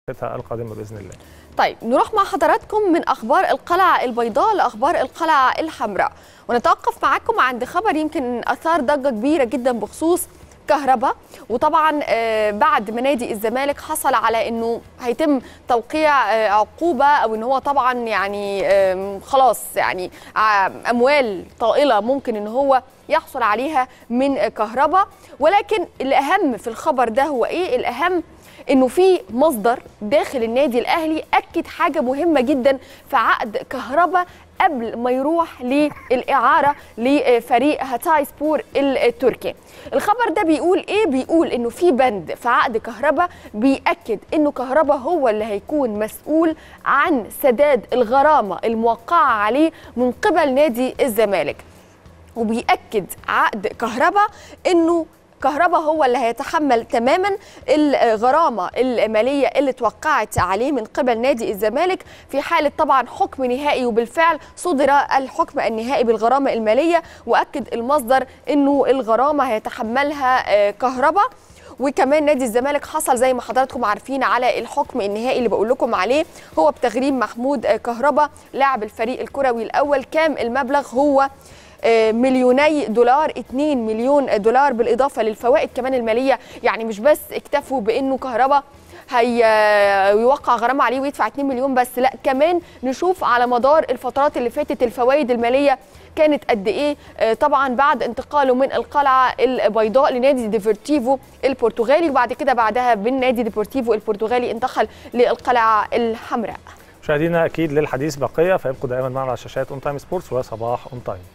القادمه باذن الله. طيب نروح مع حضراتكم من اخبار القلعه البيضاء لاخبار القلعه الحمراء ونتوقف معاكم عند خبر يمكن اثار ضجه كبيره جدا بخصوص كهرباء وطبعا بعد ما نادي الزمالك حصل على انه هيتم توقيع عقوبه او ان هو طبعا يعني خلاص يعني اموال طائله ممكن ان هو يحصل عليها من كهرباء ولكن الاهم في الخبر ده هو ايه الاهم انه في مصدر داخل النادي الاهلي اكد حاجه مهمه جدا في عقد كهرباء قبل ما يروح للاعاره لفريق هاتاي سبور التركي الخبر ده بيقول ايه بيقول انه في بند في عقد كهرباء بيأكد انه كهرباء هو اللي هيكون مسؤول عن سداد الغرامه الموقعه عليه من قبل نادي الزمالك وبيأكد عقد كهرباء انه كهرباء هو اللي هيتحمل تماما الغرامه الماليه اللي توقعت عليه من قبل نادي الزمالك في حاله طبعا حكم نهائي وبالفعل صدر الحكم النهائي بالغرامه الماليه واكد المصدر انه الغرامه هيتحملها كهرباء وكمان نادي الزمالك حصل زي ما حضراتكم عارفين على الحكم النهائي اللي بقول لكم عليه هو بتغريم محمود كهرباء لاعب الفريق الكروي الاول كام المبلغ هو مليوني دولار 2 مليون دولار بالاضافه للفوائد كمان الماليه يعني مش بس اكتفوا بانه كهرباء هيوقع غرامه عليه ويدفع 2 مليون بس لا كمان نشوف على مدار الفترات اللي فاتت الفوائد الماليه كانت قد ايه طبعا بعد انتقاله من القلعه البيضاء لنادي ديفورتيفو البرتغالي وبعد كده بعدها من نادي ديفورتيفو البرتغالي انتقل للقلعه الحمراء مشاهدينا اكيد للحديث بقيه فيبقوا دائما معنا على شاشات اون تايم سبورتس وصباح اون تايم